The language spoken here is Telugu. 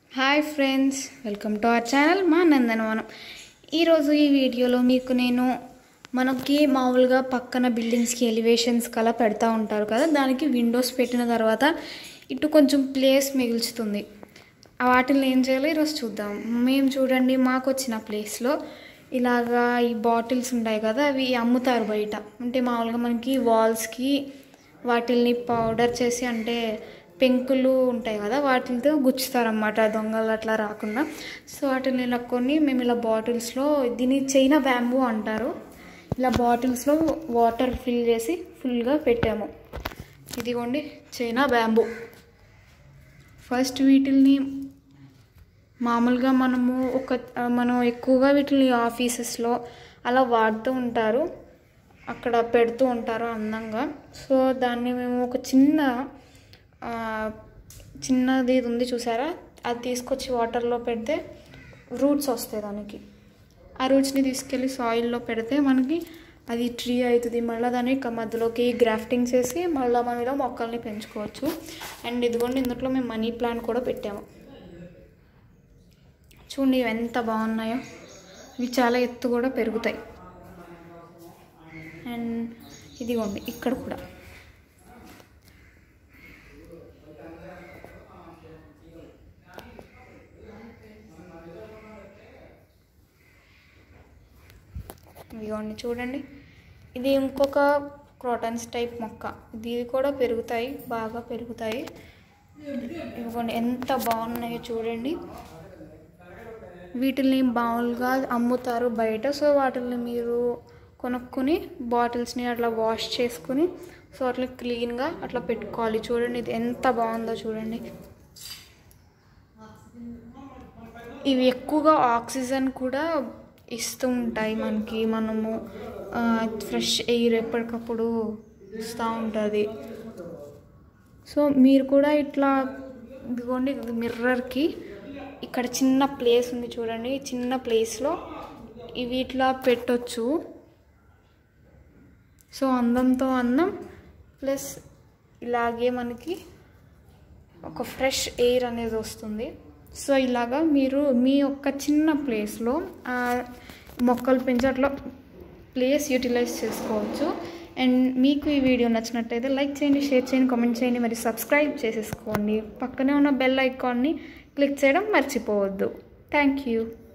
hi friends welcome to our channel మా నందనవనం ఈరోజు ఈ వీడియోలో మీకు నేను మనకి మామూలుగా పక్కన బిల్డింగ్స్కి ఎలివేషన్స్ కలా పెడతా ఉంటారు కదా దానికి విండోస్ పెట్టిన తర్వాత ఇటు కొంచెం ప్లేస్ మిగుల్చుతుంది ఆ వాటిని ఏం చేయాలో ఈరోజు చూద్దాం మేము చూడండి మాకు వచ్చిన ప్లేస్లో ఇలాగా ఈ బాటిల్స్ ఉంటాయి కదా అవి అమ్ముతారు బయట అంటే మామూలుగా మనకి వాల్స్కి వాటిల్ని పౌడర్ చేసి అంటే పెంకులు ఉంటాయి కదా వాటితో గుచ్చుతారన్నమాట దొంగలు అట్లా రాకుండా సో వాటిని ఇలా కొన్ని మేము ఇలా బాటిల్స్లో దీన్ని చైనా బ్యాంబూ అంటారు ఇలా బాటిల్స్లో వాటర్ ఫిల్ చేసి ఫుల్గా పెట్టాము ఇదిగోండి చైనా బ్యాంబూ ఫస్ట్ వీటిల్ని మామూలుగా మనము ఒక మనం ఎక్కువగా వీటిని ఆఫీసెస్లో అలా వాడుతూ ఉంటారు అక్కడ పెడుతూ ఉంటారు అందంగా సో దాన్ని మేము ఒక చిన్న ఆ, చిన్నది ఇది ఉంది చూసారా అది తీసుకొచ్చి వాటర్లో పెడితే రూట్స్ వస్తాయి దానికి ఆ రూట్స్ని తీసుకెళ్ళి సాయిల్లో పెడితే మనకి అది ట్రీ అవుతుంది మళ్ళీ దాన్ని క- మధ్యలోకి గ్రాఫ్టింగ్ చేసి మళ్ళీ మనం ఇలా మొక్కల్ని పెంచుకోవచ్చు అండ్ ఇదిగోండి ఇందులో మేము మనీ ప్లాంట్ కూడా పెట్టాము చూడండి ఇవి ఎంత బాగున్నాయో ఇవి చాలా ఎత్తు కూడా పెరుగుతాయి అండ్ ఇదిగోండి ఇక్కడ కూడా ఇదిగోండి చూడండి ఇది ఇంకొక క్రోటన్స్ టైప్ మొక్క ఇది కూడా పెరుగుతాయి బాగా పెరుగుతాయి ఇదిగోండి ఎంత బాగున్నాయో చూడండి వీటిని మామూలుగా అమ్ముతారు బయట సో వాటిని మీరు కొనుక్కొని బాటిల్స్ని అట్లా వాష్ చేసుకుని సో అట్లా క్లీన్గా అట్లా పెట్టుకోవాలి చూడండి ఇది ఎంత బాగుందో చూడండి ఇవి ఎక్కువగా ఆక్సిజన్ కూడా ఇస్తూ ఉంటాయి మనకి మనము ఫ్రెష్ ఎయిర్ ఎప్పటికప్పుడు ఇస్తూ ఉంటుంది సో మీరు కూడా ఇట్లా ఇదిగోండి మిర్రర్కి ఇక్కడ చిన్న ప్లేస్ ఉంది చూడండి ఈ చిన్న ప్లేస్లో ఇవి ఇట్లా పెట్టొచ్చు సో అందంతో అందం ప్లస్ ఇలాగే మనకి ఒక ఫ్రెష్ ఎయిర్ అనేది వస్తుంది సో ఇలాగా మీరు మీ యొక్క చిన్న ప్లేస్లో మొక్కలు పెంచి అట్లా ప్లేస్ యూటిలైజ్ చేసుకోవచ్చు అండ్ మీకు ఈ వీడియో నచ్చినట్టయితే లైక్ చేయండి షేర్ చేయండి కామెంట్ చేయండి మరి సబ్స్క్రైబ్ చేసేసుకోండి పక్కనే ఉన్న బెల్ ఐకాన్ని క్లిక్ చేయడం మర్చిపోవద్దు థ్యాంక్ యూ